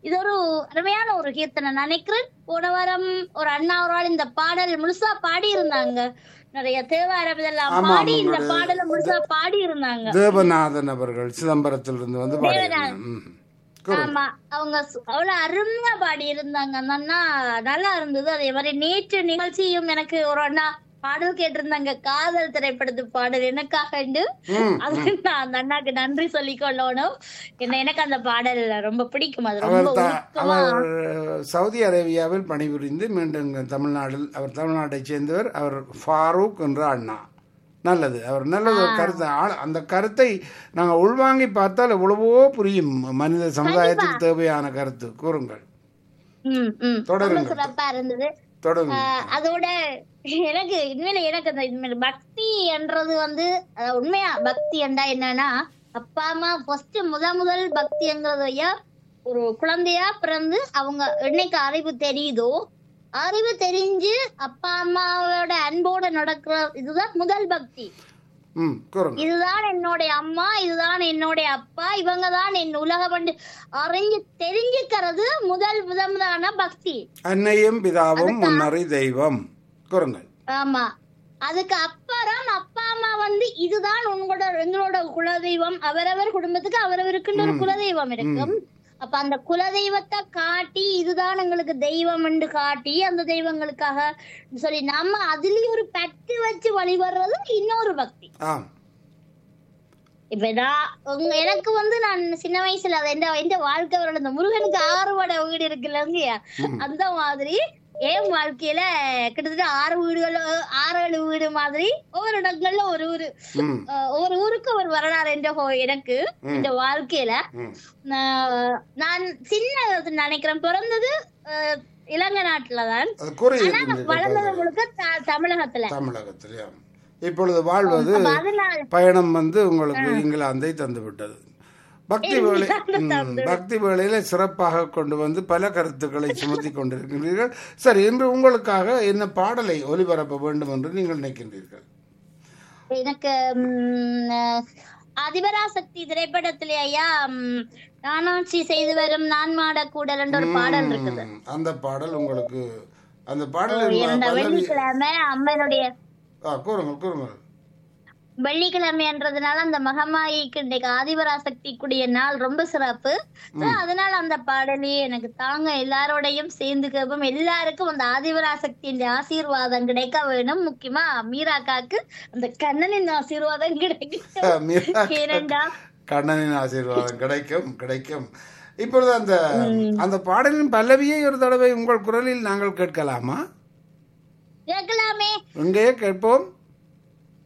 இது ஒரு அருமையான ஒரு கீர்த்தனை நினைக்கிறேன் போன வாரம் ஒரு அண்ணா ஒரு ஆள் இந்த பாடல் முழுசா பாடி இருந்தாங்க நிறைய தேவாரம் இதெல்லாம் ஆமா, பாடி இந்த ஆமா. பாடலை முழுசா பாடி இருந்தாங்க தேவநாதன் அவர்கள் சிதம்பரத்திலிருந்து வந்து பாடியிருந்தாங்க ம். கூறுங்க. ஆமா அவங்க சு- அவ்வளவு அருமையா பாடி இருந்தாங்க அந்த அண்ணா நல்லா இருந்தது அதே மாதிரி நேற்று நிகழ்ச்சியும் எனக்கு ஒரு அண்ணா பாடல் கேட்டிருந்தாங்க காதல் திரைப்படத்து பாடல் எனக்காக ம், அது நான் அந்த அண்ணாக்கு நன்றி சொல்லிக் கொள்ளணும் என்ன எனக்கு அந்த பாடல் ரொம்ப பிடிக்கும் அது அவர் ரொம்ப த- உருக்கமா அவர் சவுதி அரேபியாவில் பணிபுரிந்து மீண்டும் இங்க தமிழ்நாட்டில் அவர் தமிழ்நாட்டைச் சேர்ந்தவர் அவர் ஃபாரூக் என்ற அண்ணா நல்லது அவர் நல்லது ஒரு கருத்து ஆழ- அந்த கருத்தை நாங்கள் உள்வாங்கி பார்த்தால் எவ்வளவோ புரியும் மனித சமுதாயத்துக்கு தேவையான கருத்து கூறுங்கள் ம், ம். ரொம்ப தொடருங்க. சிறப்பா இருந்தது தொடருங்க ஆஹ் அதோட எனக்கு உண்மையில எனக்கு அந்த இது பக்தி என்றது வந்து அஹ் உண்மையா பக்தி என்றா என்னன்னா அப்பா அம்மா ஃபர்ஸ்ட் முத முதல் பக்திங்கிறது ஐயா ஒரு குழந்தையா பிறந்து அவங்க என்னைக்கு அறிவு தெரியுதோ அறிவு தெரிஞ்சு அப்பா அம்மாவோட அன்போட நடக்கிற இதுதான் முதல் பக்தி ம் கூறுங்க இதுதான் என்னுடைய அம்மா இதுதான் என்னுடைய அப்பா இவங்க தான் என் உலக பண்டு அறிஞ்சு தெரிஞ்சுக்கிறது முதல் முதலான பக்தி அன்னையும் பிதாவும் முன்னறி தெய்வம் கூறுங்கள் ஆமா அதுக்கு அப்புறம் அப்பா அம்மா வந்து இதுதான் உங்களோட எங்களோட குலதெய்வம் அவரவர் குடும்பத்துக்கு அவரவருக்குன்னு ஒரு குலதெய்வம் இருக்கும் அப்ப அந்த குலதெய்வத்தை காட்டி இதுதான் எங்களுக்கு தெய்வம் என்று காட்டி அந்த தெய்வங்களுக்காக சொல்லி நம்ம அதுலயும் ஒரு பற்று வச்சு வழிபடுறது இன்னொரு பக்தி ஆம் இப்ப நான் உங்க எனக்கு வந்து நான் சின்ன வயசுல அது எந்த எந்த வாழ்க்கை வரல இந்த முருகனுக்கு ஆறு வடை வீடு இருக்குல்லங்கய்யா அந்த மாதிரி என் வாழ்க்கையில கிட்டத்தட்ட ஆறு வீடுகள் ஆறு ஏழு வீடு மாதிரி ஒவ்வொரு இடங்கள்ல ஒரு ஊரு ம் அஹ் ஒவ்வொரு ஊருக்கு ஒரு வரலாறு என்ற ஹோ- எனக்கு இந்த வாழ்க்கையில ம் நான் நான் சின்ன நினைக்கிறேன் பிறந்தது அஹ், இலங்கை நாட்டுலதான் அது ஆனா கூறியிருக்கின்றீர்கள் வளர்ந்தது முழுக்க த- தமிழகத்துல தமிழகத்திலே இப்பொழுது வாழ்வது அப்ப அதனால பயணம் வந்து உங்களுக்கு இங்கிலாந்தை தந்து விட்டது பக்தி வேலை ம், பக்தி வேளையில சிறப்பாக கொண்டு வந்து பல கருத்துக்களை சுமத்தி கொண்டிருக்கின்றீர்கள் சரி இன்று உங்களுக்காக என்ன பாடலை ஒலிபரப்ப வேண்டும் என்று நீங்கள் நினைக்கின்றீர்கள் எனக்கு ம், அஹ், அதிபராசக்தி திரைப்படத்திலே ஐயா ம், நானாட்சி செய்து வரும் நான் மாடக்கூடல் என்ற ஒரு பாடல் இருக்குது ம், அந்த பாடல் உங்களுக்கு அந்த பாடலின் இரண்ட பல்லவி வெள்ளிக்கிழமை அம்மனுடைய ஆ, கூறுங்கள் கூறுங்கள் வெள்ளிக்கிழமை என்றதுனால அந்த மகமாயிக்கு இன்னைக்கு ஆதிபராசக்தி கூடிய நாள் ரொம்ப சிறப்பு So, அதனால அந்த பாடலே எனக்கு தாங்க எல்லாரோடையும் சேர்ந்து கேட்போம் எல்லாருக்கும் அந்த ஆதிபராசக்தியின் ஆசீர்வாதம் கிடைக்க வேணும் முக்கியமா மீராக்காக்கு அந்த கண்ணனின் ஆசீர்வாதம் கிடைக்கும் மீரா ஏனென்றா கண்ணனின் ஆசீர்வாதம் கிடைக்கும் கிடைக்கும் இப்பொழுது அந்த அந்த பாடலின் பல்லவியை ஒரு தடவை உங்கள் குரலில் நாங்கள் கேட்கலாமா கேட்கலாமே எங்கேயே கேட்போம்